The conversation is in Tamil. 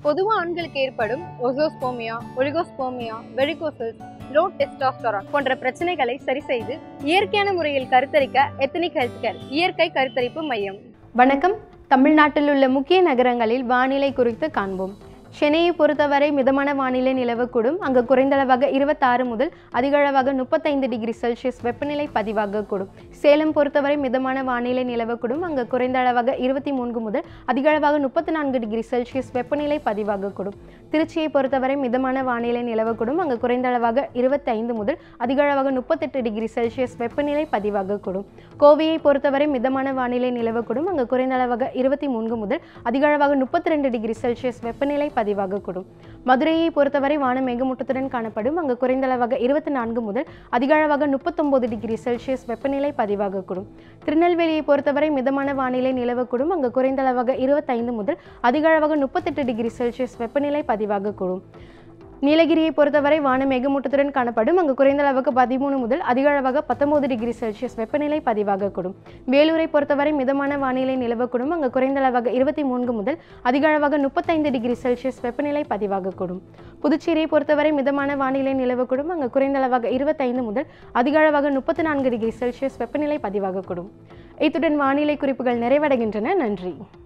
பொதுவா ஆண்களுக்கு ஏற்படும் azoospermia oligospermia varicoceles low testosterone போன்ற பிரச்சனைகளை சரி செய்து இயற்கையான முறையில் கருத்தரிக்க எத்தனிக் ஹெல்த் கேர் இயற்கை கருத்தரிப்பு மையம் வணக்கம் தமிழ்நாட்டில் உள்ள முக்கிய நகரங்களில் வானிலை குறித்து காண்போம் சென்னையை பொறுத்தவரை மிதமான வானிலை நிலவக்கூடும் அங்கு குறைந்தளவாக இருபத்தாறு முதல் அதிகளவாக முப்பத்தைந்து டிகிரி செல்சியஸ் வெப்பநிலை பதிவாகக்கூடும் சேலம் பொறுத்தவரை மிதமான வானிலை நிலவக்கூடும் அங்கு குறைந்த அளவாக இருபத்தி மூன்று முதல் அதிகளவாக முப்பத்தி நான்கு டிகிரி செல்சியஸ் வெப்பநிலை பதிவாகக்கூடும் திருச்சியை பொறுத்தவரை மிதமான வானிலை நிலவக்கூடும் அங்கு குறைந்த அளவாக இருபத்தைந்து முதல் அதிகளவாக முப்பத்தெட்டு டிகிரி செல்சியஸ் வெப்பநிலை பதிவாகக்கூடும் கோவையை பொறுத்தவரை மிதமான வானிலை நிலவக்கூடும் அங்கு குறைந்த அளவாக இருபத்தி மூன்று முதல் அதிகளவாக முப்பத்தி ரெண்டு டிகிரி செல்சியஸ் வெப்பநிலை பதிவாகக்கூடும் மதுரையை பொறுத்தவரை வானம் மேகமூட்டத்துடன் காணப்படும் அங்கு குறைந்த அளவாக இருபத்தி நான்கு முதல் அதிகளவாக முப்பத்தொன்பது டிகிரி செல்சியஸ் வெப்பநிலை பதிவாகக்கூடும் திருநெல்வேலியை பொறுத்தவரை மிதமான வானிலை நிலவக்கூடும் அங்கு குறைந்த அளவாக இருபத்தைந்து முதல் அதிகளவாக முப்பத்தெட்டு டிகிரி செல்சியஸ் வெப்பநிலை பதிவாகக்கூடும் நீலகிரியை பொறுத்தவரை வானம் மேகமூட்டத்துடன் காணப்படும் அங்கு குறைந்த அளவுக்கு பதிமூணு முதல் அதிக அளவாக பத்தொன்பது டிகிரி செல்சியஸ் வெப்பநிலை பதிவாகக்கூடும் வேலூரை பொறுத்தவரை மிதமான வானிலை நிலவக்கூடும் அங்கு குறைந்த அளவாக இருபத்தி மூன்று முதல் அதிக அளவாக முப்பத்தைந்து டிகிரி செல்சியஸ் வெப்பநிலை பதிவாகக்கூடும் புதுச்சேரியை பொறுத்தவரை மிதமான வானிலை நிலவக்கூடும் அங்கு குறைந்த அளவாக இருபத்தைந்து முதல் அதிக அளவாக முப்பத்தி நான்கு டிகிரி செல்சியஸ் வெப்பநிலை பதிவாகக்கூடும் இத்துடன் வானிலை குறிப்புகள் நிறைவடைகின்றன நன்றி